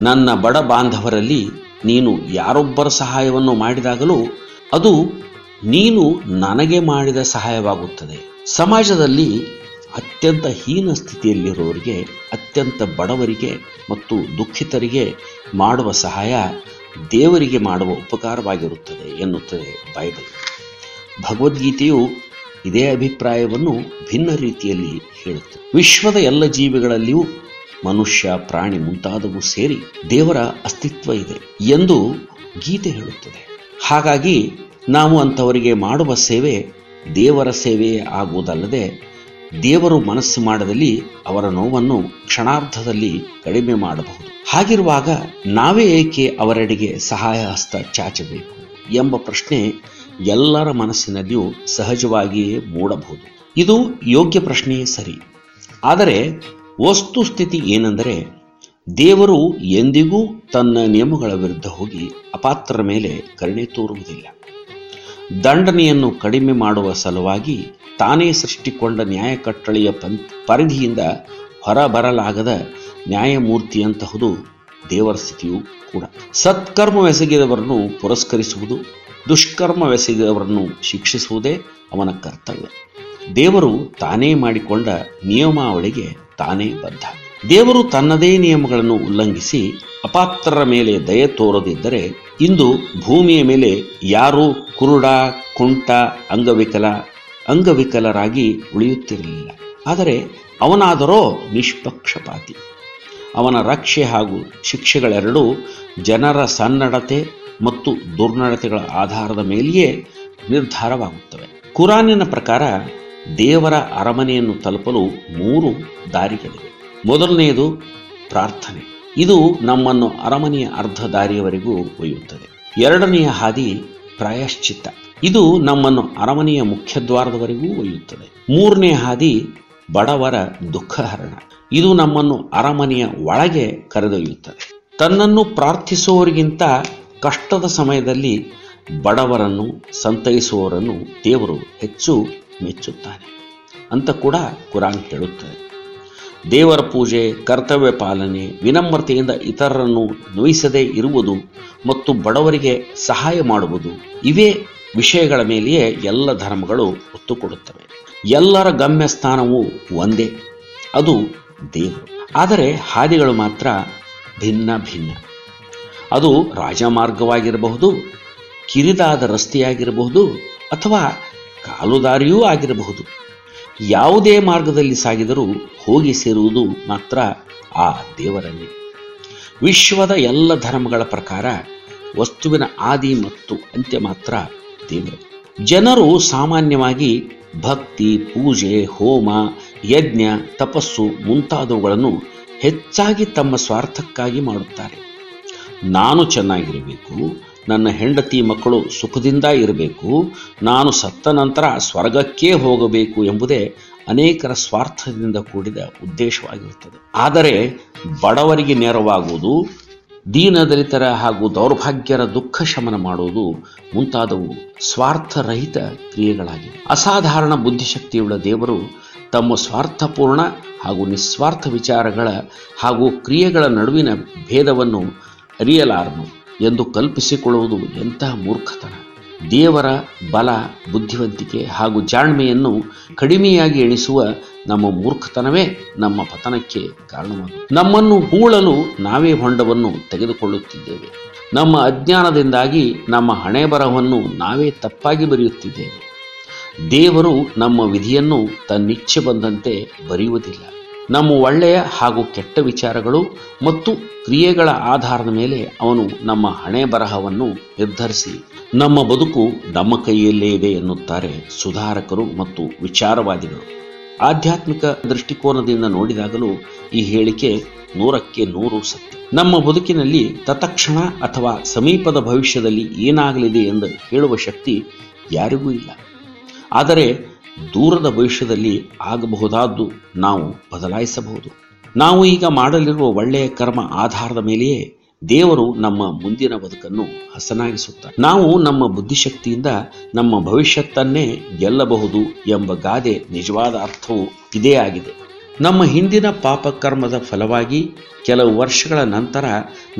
ನನ್ನ ಬಡ ಬಾಂಧವರಲ್ಲಿ ನೀನು ಯಾರೊಬ್ಬರ ಸಹಾಯವನ್ನು ಮಾಡಿದಾಗಲೂ ಅದು ನೀನು ನನಗೆ ಮಾಡಿದ ಸಹಾಯವಾಗುತ್ತದೆ ಸಮಾಜದಲ್ಲಿ ಅತ್ಯಂತ ಹೀನ ಸ್ಥಿತಿಯಲ್ಲಿರುವವರಿಗೆ ಅತ್ಯಂತ ಬಡವರಿಗೆ ಮತ್ತು ದುಃಖಿತರಿಗೆ ಮಾಡುವ ಸಹಾಯ ದೇವರಿಗೆ ಮಾಡುವ ಉಪಕಾರವಾಗಿರುತ್ತದೆ ಎನ್ನುತ್ತದೆ ಬೈಬಲ್ ಭಗವದ್ಗೀತೆಯು ಇದೇ ಅಭಿಪ್ರಾಯವನ್ನು ಭಿನ್ನ ರೀತಿಯಲ್ಲಿ ಹೇಳುತ್ತದೆ ವಿಶ್ವದ ಎಲ್ಲ ಜೀವಿಗಳಲ್ಲಿಯೂ ಮನುಷ್ಯ ಪ್ರಾಣಿ ಮುಂತಾದವು ಸೇರಿ ದೇವರ ಅಸ್ತಿತ್ವ ಇದೆ ಎಂದು ಗೀತೆ ಹೇಳುತ್ತದೆ ಹಾಗಾಗಿ ನಾವು ಅಂಥವರಿಗೆ ಮಾಡುವ ಸೇವೆ ದೇವರ ಸೇವೆಯೇ ಆಗುವುದಲ್ಲದೆ ದೇವರು ಮನಸ್ಸು ಮಾಡದಲ್ಲಿ ಅವರ ನೋವನ್ನು ಕ್ಷಣಾರ್ಧದಲ್ಲಿ ಕಡಿಮೆ ಮಾಡಬಹುದು ಹಾಗಿರುವಾಗ ನಾವೇ ಏಕೆ ಅವರೆಡೆಗೆ ಸಹಾಯ ಹಸ್ತ ಚಾಚಬೇಕು ಎಂಬ ಪ್ರಶ್ನೆ ಎಲ್ಲರ ಮನಸ್ಸಿನಲ್ಲಿಯೂ ಸಹಜವಾಗಿಯೇ ಮೂಡಬಹುದು ಇದು ಯೋಗ್ಯ ಪ್ರಶ್ನೆಯೇ ಸರಿ ಆದರೆ ವಸ್ತುಸ್ಥಿತಿ ಏನೆಂದರೆ ದೇವರು ಎಂದಿಗೂ ತನ್ನ ನಿಯಮಗಳ ವಿರುದ್ಧ ಹೋಗಿ ಅಪಾತ್ರರ ಮೇಲೆ ಕರುಣೆ ತೋರುವುದಿಲ್ಲ ದಂಡನೆಯನ್ನು ಕಡಿಮೆ ಮಾಡುವ ಸಲುವಾಗಿ ತಾನೇ ಸೃಷ್ಟಿಕೊಂಡ ನ್ಯಾಯ ಕಟ್ಟಳೆಯ ಪಂ ಪರಿಧಿಯಿಂದ ಹೊರಬರಲಾಗದ ನ್ಯಾಯಮೂರ್ತಿಯಂತಹುದು ದೇವರ ಸ್ಥಿತಿಯೂ ಕೂಡ ಸತ್ಕರ್ಮವೆಸಗಿದವರನ್ನು ಪುರಸ್ಕರಿಸುವುದು ದುಷ್ಕರ್ಮವೆಸಗಿದವರನ್ನು ಶಿಕ್ಷಿಸುವುದೇ ಅವನ ಕರ್ತವ್ಯ ದೇವರು ತಾನೇ ಮಾಡಿಕೊಂಡ ನಿಯಮಾವಳಿಗೆ ತಾನೇ ಬದ್ಧ ದೇವರು ತನ್ನದೇ ನಿಯಮಗಳನ್ನು ಉಲ್ಲಂಘಿಸಿ ಅಪಾತ್ರರ ಮೇಲೆ ದಯೆ ತೋರದಿದ್ದರೆ ಇಂದು ಭೂಮಿಯ ಮೇಲೆ ಯಾರೂ ಕುರುಡ ಕುಂಟ ಅಂಗವಿಕಲ ಅಂಗವಿಕಲರಾಗಿ ಉಳಿಯುತ್ತಿರಲಿಲ್ಲ ಆದರೆ ಅವನಾದರೋ ನಿಷ್ಪಕ್ಷಪಾತಿ ಅವನ ರಕ್ಷೆ ಹಾಗೂ ಶಿಕ್ಷೆಗಳೆರಡೂ ಜನರ ಸನ್ನಡತೆ ಮತ್ತು ದುರ್ನಡತೆಗಳ ಆಧಾರದ ಮೇಲೆಯೇ ನಿರ್ಧಾರವಾಗುತ್ತವೆ ಕುರಾನಿನ ಪ್ರಕಾರ ದೇವರ ಅರಮನೆಯನ್ನು ತಲುಪಲು ಮೂರು ದಾರಿಗಳಿವೆ ಮೊದಲನೆಯದು ಪ್ರಾರ್ಥನೆ ಇದು ನಮ್ಮನ್ನು ಅರಮನೆಯ ಅರ್ಧ ದಾರಿಯವರೆಗೂ ಒಯ್ಯುತ್ತದೆ ಎರಡನೆಯ ಹಾದಿ ಪ್ರಾಯಶ್ಚಿತ್ತ ಇದು ನಮ್ಮನ್ನು ಅರಮನೆಯ ಮುಖ್ಯದ್ವಾರದವರೆಗೂ ಒಯ್ಯುತ್ತದೆ ಮೂರನೇ ಹಾದಿ ಬಡವರ ದುಃಖಹರಣ ಇದು ನಮ್ಮನ್ನು ಅರಮನೆಯ ಒಳಗೆ ಕರೆದೊಯ್ಯುತ್ತದೆ ತನ್ನನ್ನು ಪ್ರಾರ್ಥಿಸುವವರಿಗಿಂತ ಕಷ್ಟದ ಸಮಯದಲ್ಲಿ ಬಡವರನ್ನು ಸಂತೈಸುವವರನ್ನು ದೇವರು ಹೆಚ್ಚು ಮೆಚ್ಚುತ್ತಾನೆ ಅಂತ ಕೂಡ ಕುರಾನ್ ಹೇಳುತ್ತದೆ ದೇವರ ಪೂಜೆ ಕರ್ತವ್ಯ ಪಾಲನೆ ವಿನಮ್ರತೆಯಿಂದ ಇತರರನ್ನು ನೋಯಿಸದೇ ಇರುವುದು ಮತ್ತು ಬಡವರಿಗೆ ಸಹಾಯ ಮಾಡುವುದು ಇವೇ ವಿಷಯಗಳ ಮೇಲೆಯೇ ಎಲ್ಲ ಧರ್ಮಗಳು ಒತ್ತು ಕೊಡುತ್ತವೆ ಎಲ್ಲರ ಗಮ್ಯಸ್ಥಾನವು ಒಂದೇ ಅದು ದೇವರು ಆದರೆ ಹಾದಿಗಳು ಮಾತ್ರ ಭಿನ್ನ ಭಿನ್ನ ಅದು ರಾಜಮಾರ್ಗವಾಗಿರಬಹುದು ಕಿರಿದಾದ ರಸ್ತೆಯಾಗಿರಬಹುದು ಅಥವಾ ಕಾಲುದಾರಿಯೂ ಆಗಿರಬಹುದು ಯಾವುದೇ ಮಾರ್ಗದಲ್ಲಿ ಸಾಗಿದರೂ ಹೋಗಿ ಸೇರುವುದು ಮಾತ್ರ ಆ ದೇವರನ್ನೇ ವಿಶ್ವದ ಎಲ್ಲ ಧರ್ಮಗಳ ಪ್ರಕಾರ ವಸ್ತುವಿನ ಆದಿ ಮತ್ತು ಅಂತ್ಯ ಮಾತ್ರ ದೇವರು ಜನರು ಸಾಮಾನ್ಯವಾಗಿ ಭಕ್ತಿ ಪೂಜೆ ಹೋಮ ಯಜ್ಞ ತಪಸ್ಸು ಮುಂತಾದವುಗಳನ್ನು ಹೆಚ್ಚಾಗಿ ತಮ್ಮ ಸ್ವಾರ್ಥಕ್ಕಾಗಿ ಮಾಡುತ್ತಾರೆ ನಾನು ಚೆನ್ನಾಗಿರಬೇಕು ನನ್ನ ಹೆಂಡತಿ ಮಕ್ಕಳು ಸುಖದಿಂದ ಇರಬೇಕು ನಾನು ಸತ್ತ ನಂತರ ಸ್ವರ್ಗಕ್ಕೇ ಹೋಗಬೇಕು ಎಂಬುದೇ ಅನೇಕರ ಸ್ವಾರ್ಥದಿಂದ ಕೂಡಿದ ಉದ್ದೇಶವಾಗಿರುತ್ತದೆ ಆದರೆ ಬಡವರಿಗೆ ನೆರವಾಗುವುದು ದೀನದಲಿತರ ಹಾಗೂ ದೌರ್ಭಾಗ್ಯರ ದುಃಖ ಶಮನ ಮಾಡುವುದು ಮುಂತಾದವು ಸ್ವಾರ್ಥರಹಿತ ಕ್ರಿಯೆಗಳಾಗಿವೆ ಅಸಾಧಾರಣ ಬುದ್ಧಿಶಕ್ತಿಯುಳ್ಳ ದೇವರು ತಮ್ಮ ಸ್ವಾರ್ಥಪೂರ್ಣ ಹಾಗೂ ನಿಸ್ವಾರ್ಥ ವಿಚಾರಗಳ ಹಾಗೂ ಕ್ರಿಯೆಗಳ ನಡುವಿನ ಭೇದವನ್ನು ಅರಿಯಲಾರನು ಎಂದು ಕಲ್ಪಿಸಿಕೊಳ್ಳುವುದು ಎಂತಹ ಮೂರ್ಖತನ ದೇವರ ಬಲ ಬುದ್ಧಿವಂತಿಕೆ ಹಾಗೂ ಜಾಣ್ಮೆಯನ್ನು ಕಡಿಮೆಯಾಗಿ ಎಣಿಸುವ ನಮ್ಮ ಮೂರ್ಖತನವೇ ನಮ್ಮ ಪತನಕ್ಕೆ ಕಾರಣವಾಗುತ್ತದೆ ನಮ್ಮನ್ನು ಹೂಳಲು ನಾವೇ ಹೊಂಡವನ್ನು ತೆಗೆದುಕೊಳ್ಳುತ್ತಿದ್ದೇವೆ ನಮ್ಮ ಅಜ್ಞಾನದಿಂದಾಗಿ ನಮ್ಮ ಹಣೆ ಬರಹವನ್ನು ನಾವೇ ತಪ್ಪಾಗಿ ಬರೆಯುತ್ತಿದ್ದೇವೆ ದೇವರು ನಮ್ಮ ವಿಧಿಯನ್ನು ತನ್ನಿಚ್ಛೆ ಬಂದಂತೆ ಬರೆಯುವುದಿಲ್ಲ ನಮ್ಮ ಒಳ್ಳೆಯ ಹಾಗೂ ಕೆಟ್ಟ ವಿಚಾರಗಳು ಮತ್ತು ಕ್ರಿಯೆಗಳ ಆಧಾರದ ಮೇಲೆ ಅವನು ನಮ್ಮ ಹಣೆ ಬರಹವನ್ನು ನಿರ್ಧರಿಸಿ ನಮ್ಮ ಬದುಕು ನಮ್ಮ ಕೈಯಲ್ಲೇ ಇದೆ ಎನ್ನುತ್ತಾರೆ ಸುಧಾರಕರು ಮತ್ತು ವಿಚಾರವಾದಿಗಳು ಆಧ್ಯಾತ್ಮಿಕ ದೃಷ್ಟಿಕೋನದಿಂದ ನೋಡಿದಾಗಲೂ ಈ ಹೇಳಿಕೆ ನೂರಕ್ಕೆ ನೂರು ಸತ್ಯ ನಮ್ಮ ಬದುಕಿನಲ್ಲಿ ತತ್ಕ್ಷಣ ಅಥವಾ ಸಮೀಪದ ಭವಿಷ್ಯದಲ್ಲಿ ಏನಾಗಲಿದೆ ಎಂದು ಹೇಳುವ ಶಕ್ತಿ ಯಾರಿಗೂ ಇಲ್ಲ ಆದರೆ ದೂರದ ಭವಿಷ್ಯದಲ್ಲಿ ಆಗಬಹುದಾದ್ದು ನಾವು ಬದಲಾಯಿಸಬಹುದು ನಾವು ಈಗ ಮಾಡಲಿರುವ ಒಳ್ಳೆಯ ಕರ್ಮ ಆಧಾರದ ಮೇಲೆಯೇ ದೇವರು ನಮ್ಮ ಮುಂದಿನ ಬದುಕನ್ನು ಹಸನಾಗಿಸುತ್ತಾರೆ ನಾವು ನಮ್ಮ ಬುದ್ಧಿಶಕ್ತಿಯಿಂದ ನಮ್ಮ ಭವಿಷ್ಯತ್ತನ್ನೇ ಗೆಲ್ಲಬಹುದು ಎಂಬ ಗಾದೆ ನಿಜವಾದ ಅರ್ಥವು ಇದೇ ಆಗಿದೆ ನಮ್ಮ ಹಿಂದಿನ ಪಾಪಕರ್ಮದ ಫಲವಾಗಿ ಕೆಲವು ವರ್ಷಗಳ ನಂತರ